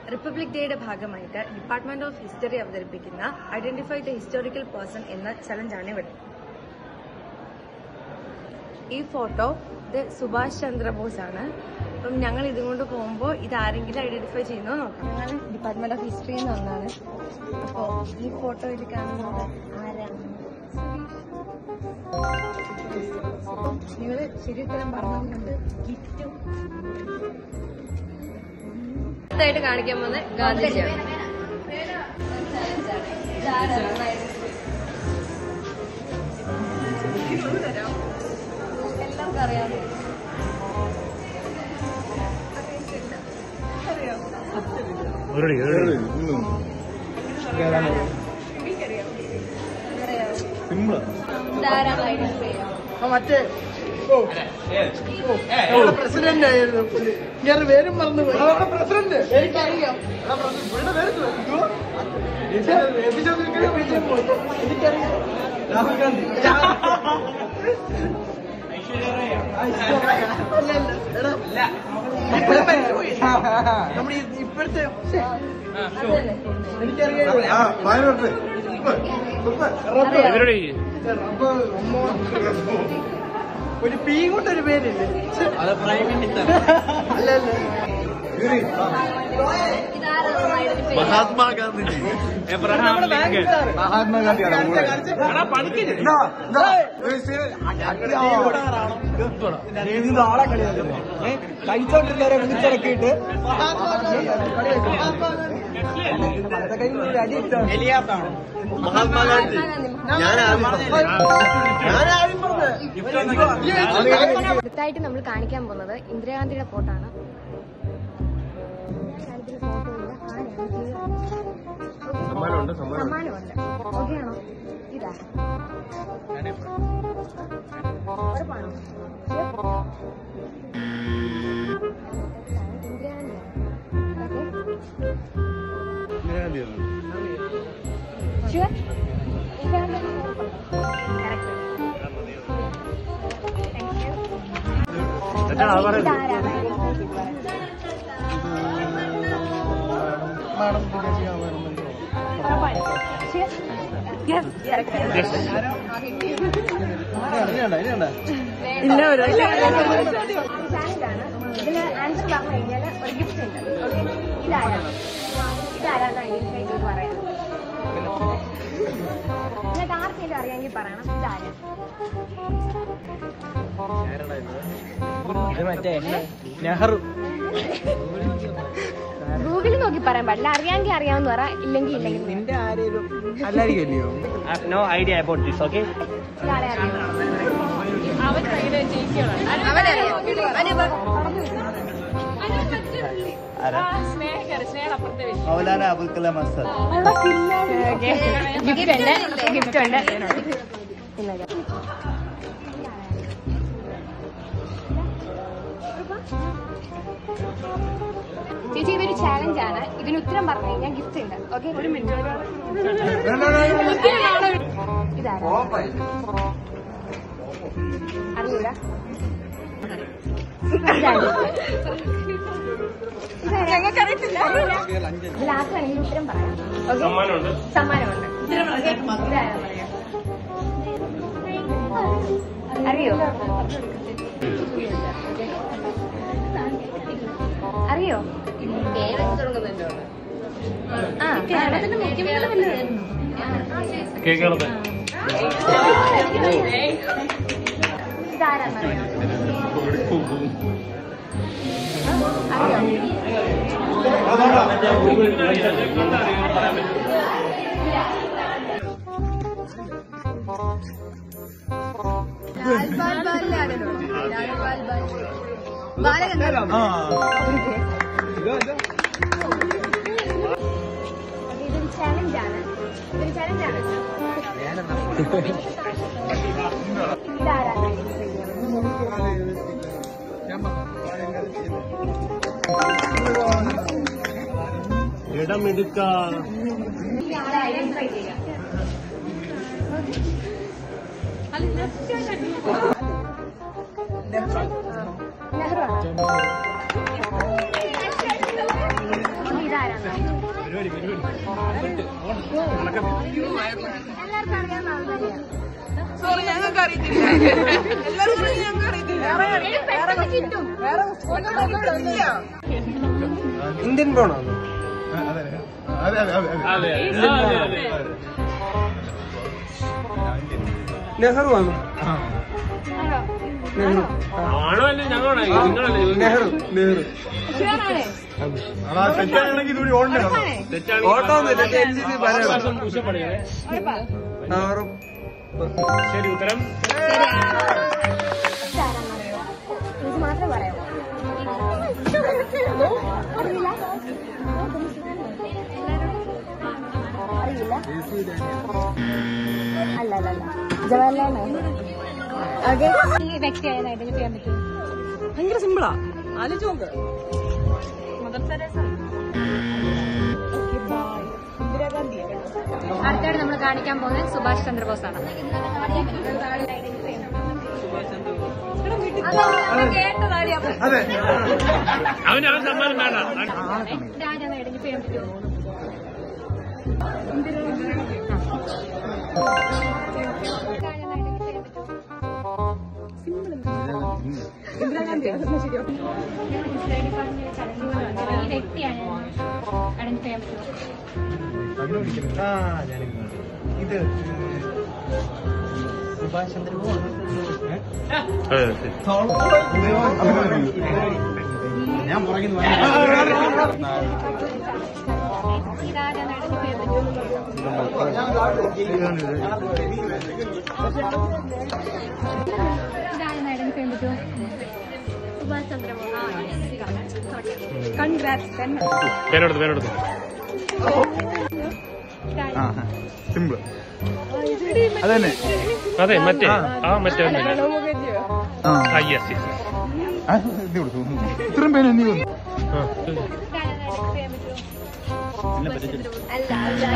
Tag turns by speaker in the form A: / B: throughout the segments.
A: Republic ഡേയുടെ ഭാഗമായിട്ട് department of history അവതരിപ്പിക്കുന്ന ഐഡന്റിഫൈ ദ ഹിസ്റ്റോറിക്കൽ പേഴ്സൺ എന്ന ചലഞ്ചാണ് ഇവിടെ ഈ ഫോട്ടോ ഇത് സുഭാഷ് ചന്ദ്രബോസ് ആണ് അപ്പം ഞങ്ങൾ ഇതും കൊണ്ട് പോകുമ്പോൾ ഇത് ആരെങ്കിലും ഐഡന്റിഫൈ ചെയ്യുന്നോ നോക്കാം ഞങ്ങൾ ഡിപ്പാർട്ട്മെന്റ് ഓഫ് ഹിസ്റ്ററി എന്ന് ഒന്നാണ് അപ്പോൾ ഈ ഫോട്ടോയിൽ കാണുന്നത് ആരാണ് നിങ്ങൾ ശരിയുത്തരം പറഞ്ഞുകൊണ്ട് ഗിഫ്റ്റും അടുത്തായിട്ട് കാണിക്കാൻ പോകുന്നത് ഗാന്ധിജിയാണ് എല്ലാവർക്കും അറിയാം ഇതാരാണ് ഐഡന്റിഫൈ ചെയ്യാം
B: മറ്റേ പ്രസിഡന്റ് ആയിരുന്നു പുള്ളി ഞാൻ പേരും മറന്നു പ്രസിഡന്റ് എനിക്കറിയാം എനിക്കറിയാം രാഹുൽ ഗാന്ധി നമ്മുടെ ഇപ്പോഴത്തെ എനിക്കറിയാം ഒരു പീ കൊണ്ട് ഒരു പേരില്ലേ അത് പ്രൈം മിനിസ്റ്റർ അല്ല അല്ല
A: ഇതാരാണ് ഐഡന്റിഫൈ ചെയ്യാം
C: മഹാത്മാഗാന്ധിജി എബ്രഹാം ലിങ്കൺ
B: കഴിച്ചോണ്ടിരുന്നവരെ വിളിച്ചിറക്കിയിട്ട് എലിയാത്താണ്
C: മഹാത്മാഗാന്ധി ഞാൻ ആദ്യം പറഞ്ഞു. ഞാൻ ആദ്യം പറഞ്ഞു
A: അടുത്തായിട്ട് നമ്മൾ കാണിക്കാൻ പോകുന്നത് ഇന്ദിരാഗാന്ധിയുടെ ഫോട്ടോ ആണ്
C: സമ്മാനമുണ്ട് സമ്മാനം
A: സമ്മാനമുണ്ട് ഓക്കെ ആണോ ഇതാ ഉറപ്പാണോ ഷുവർ
B: മാഡം
A: ഇല്ല ഒരു ഇതിന് ആൻസർ പറഞ്ഞു കഴിഞ്ഞാൽ ഒരു ഗിഫ്റ്റ് ഉണ്ട് ഓക്കെ ഇതാരാണ് ഇതാരാണ് ഐഡന്റിഫൈ ചെയ്ത് പറയണം എന്നിട്ട് ആർക്കെങ്കിലും അറിയാമെങ്കിൽ പറയണം ഇതാരാ
B: മറ്റേ നെഹ്റു
A: ഗൂഗിളിൽ നോക്കി പറയാൻ പാടില്ല അറിയാമെങ്കിൽ അറിയാമെന്ന് പറ ഇല്ലെങ്കിൽ ഇല്ലെങ്കിൽ
B: നിന്റെ ആരേലും അല്ലായിരിക്കുമല്ലയോ
C: no idea about this okay
A: ഇതാരെ അറിയാം അവനെ അറിയാം അവനെ പറ.
C: മൗലാന അബുൽ കലാം ആസാദ്
A: ഗിഫ്റ്റ് ഉണ്ട് ഗിഫ്റ്റ് ഉണ്ട് ചേച്ചി ഇതൊരു ചാലഞ്ച് ആണ് ഇതിന് ഉത്തരം പറഞ്ഞു കഴിഞ്ഞാൽ ഗിഫ്റ്റ് ഉണ്ട് ഓക്കെ ഒരു മിനിറ്റ് ഇതാരാ അറിയൂല ഞങ്ങൾക്കറിയത്തില്ല ലാസ്റ്റ് ആണെങ്കിൽ ഉത്തരം പറയാം ഓക്കെ സമ്മാനമുണ്ട് Okay? ഇതാരാ പറയാ? അറിയോ അറിയോ ആ കേരളത്തിന്റെ മുഖ്യമന്ത്രി വല്ലതായിരുന്നു
C: കേൾക്കണത്
A: ഇതാരാന്നറിയോ അറിയോ ഇതൊരു ചലഞ്ചാണ് ഇതൊരു ചലഞ്ചാണ് ഇതാരാണ്
C: ഇടമെടുക്ക
A: ഇയാളെ ഐഡന്റിഫൈ ചെയ്യാം നെഹ്റു ആണോ ഇതാരാണ്
D: സോറി ഞങ്ങൾക്ക് അറിയത്തില്ല എല്ലാവരും ഞങ്ങൾക്ക് അറിയത്തില്ല
B: ഇന്ത്യൻ പോണോ നെഹ്റു ആണ് നെഹ്റു
E: ആണോ അല്ലേ ഞങ്ങളാണോ നിങ്ങളല്ലേ
B: നെഹ്റു നെഹ്റു
C: തെറ്റാണെങ്കിൽ ഇതുകൂടി ഓടണ്ടേ
E: തെറ്റാണ്
B: ഓട്ടോ ഒന്നുമില്ല ജനിച്ചിട്ട് പറയാം
E: കുശപ്പണിയേ
B: നെഹ്റു
E: ശരി ഉത്തരം
F: ഇത് മാത്രമേ പറയാമോ അറിയില്ല അറിയില്ല അല്ല അല്ല അല്ല ജവഹർലാൽ നെഹ്റു ഓക്കെ ഈ വ്യക്തിയെ ഐഡന്റിഫൈ ചെയ്യാൻ പറ്റും
D: ഭയങ്കര സിമ്പിളാ ആലോചിച്ച് നോക്ക് മദർ തെരേസ
F: അടുത്തായിട്ട് നമ്മൾ കാണിക്കാൻ പോകുന്നത് സുഭാഷ് ചന്ദ്രബോസ് ആണ്
C: അതെ
E: അവന് അവൻ സമ്മാനം വേണ്ട
F: രാജാന്ന് ഐഡന്റിഫൈ ചെയ്യാൻ പറ്റുമോ രാജാന്ന് ഐഡന്റിഫൈ ചെയ്യാൻ പറ്റുമോ ഈ വ്യക്തിയാണ് ഐഡന്റിഫൈ ചെയ്യാൻ പറ്റുമോ
C: ആ ഞാനിത് ഇത് സുഭാഷ് ചന്ദ്രബോസ് ഞാൻ പുറകിൽ
F: ഈ രാജാന്ന് ഐഡന്റിഫൈ ചെയ്യാൻ പറ്റുമോ ഇതാരെന്ന് ഐഡന്റിഫൈ ചെയ്യാൻ പറ്റുമോ സുഭാഷ് ചന്ദ്രബോസ്
D: കൺഗ്രാറ്റ്സ്
E: പേരെടുത്ത് പേരെടുത്ത്
C: സിമ്പിൾ അതന്നെ
E: അതെ മറ്റേ ആ മറ്റേ ഒന്നില്ല
D: പ്രണവ് മുഖർജിയോ
E: ആ യെസ് യെസ്
C: ഇത് കൊടുത്തു ഇത്രയും പേര് നീ വന്നു
F: ഇതാരെന്ന് ഐഡന്റിഫൈ ചെയ്യാൻ പറ്റുമോ അല്ല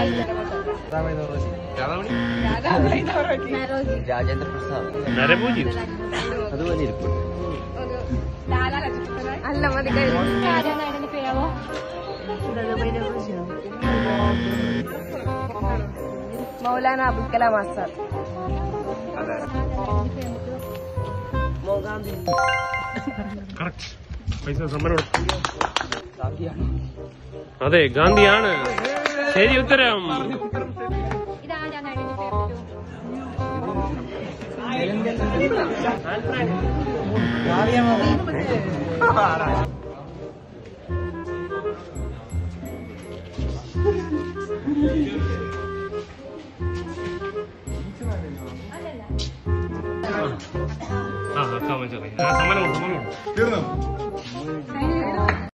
F: നരോജി
C: രാജേന്ദ്ര പ്രസാദ്
E: നരഭൂജി
C: അതുപോലെ ഇരിക്കും
D: അല്ല മതി കഴിഞ്ഞു
F: രാജാന്ന് ഐഡന്റിഫൈ ചെയ്യാവോ
D: മൗലാന അബുൽ കലാം ആസാദ്
E: കറക്റ്റ് പൈസ സമ്മാനം കൊടുത്തു അതെ ഗാന്ധിയാണ് ശരി ഉത്തരം
F: ഇതാരാന്ന് ഐഡന്റിഫൈ ചെയ്യാൻ പറ്റുമോ
E: ആ ആ സമ്മാനം സമ്മാനം കൊടുത്തു സമ്മാനം കൊടുത്തു
C: തീർന്നു